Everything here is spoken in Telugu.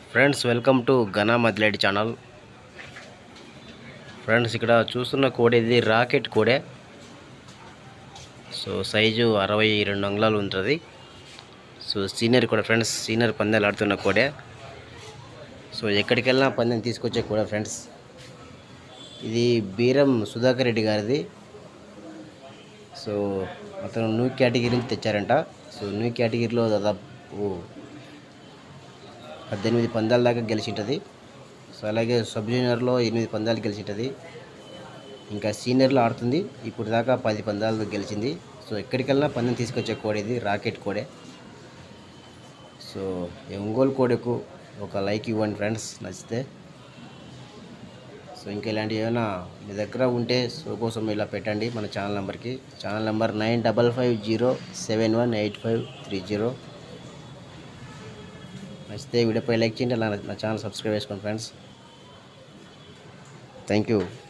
ఫ్రెండ్స్ వెల్కమ్ టు ఘనా మదిలేడి ఛానల్ ఫ్రెండ్స్ ఇక్కడ చూస్తున్న కోడి ఇది రాకెట్ కోడే సో సైజు అరవై రెండు అంగుళాలు ఉంటుంది సో సీనియర్ కూడా ఫ్రెండ్స్ సీనియర్ పందాలు ఆడుతున్న కోడే సో ఎక్కడికి వెళ్ళినా పందెం తీసుకొచ్చే కూడా ఫ్రెండ్స్ ఇది బీరం సుధాకర్ రెడ్డి గారిది సో అతను న్యూ కేటగిరీ నుంచి తెచ్చారంట సో న్యూ కేటగిరీలో దాదాపు పద్దెనిమిది పందాల దాకా గెలిచింటుంది సో అలాగే సబ్ జూనియర్లో ఎనిమిది పందాలు గెలిచింటుంది ఇంకా సీనియర్లో ఆడుతుంది ఇప్పుడు దాకా పది పందాలు గెలిచింది సో ఎక్కడికెళ్ళినా పందెం తీసుకొచ్చే కోడి ఇది రాకెట్ కోడే సో ఈ ఒంగోలు కోడెకు ఒక లైక్ ఇవ్వండి ఫ్రెండ్స్ నచ్చితే సో ఇంకా ఇలాంటివి ఏమైనా మీ దగ్గర ఉంటే సో కోసం ఇలా పెట్టండి మన ఛానల్ నెంబర్కి channel number nine double five zero seven one eight five three zero నచ్చితే వీడియోపై లైక్ చేయండి అలా నా ఛానల్ సబ్స్క్రైబ్ చేసుకోండి ఫ్రెండ్స్ థ్యాంక్ యూ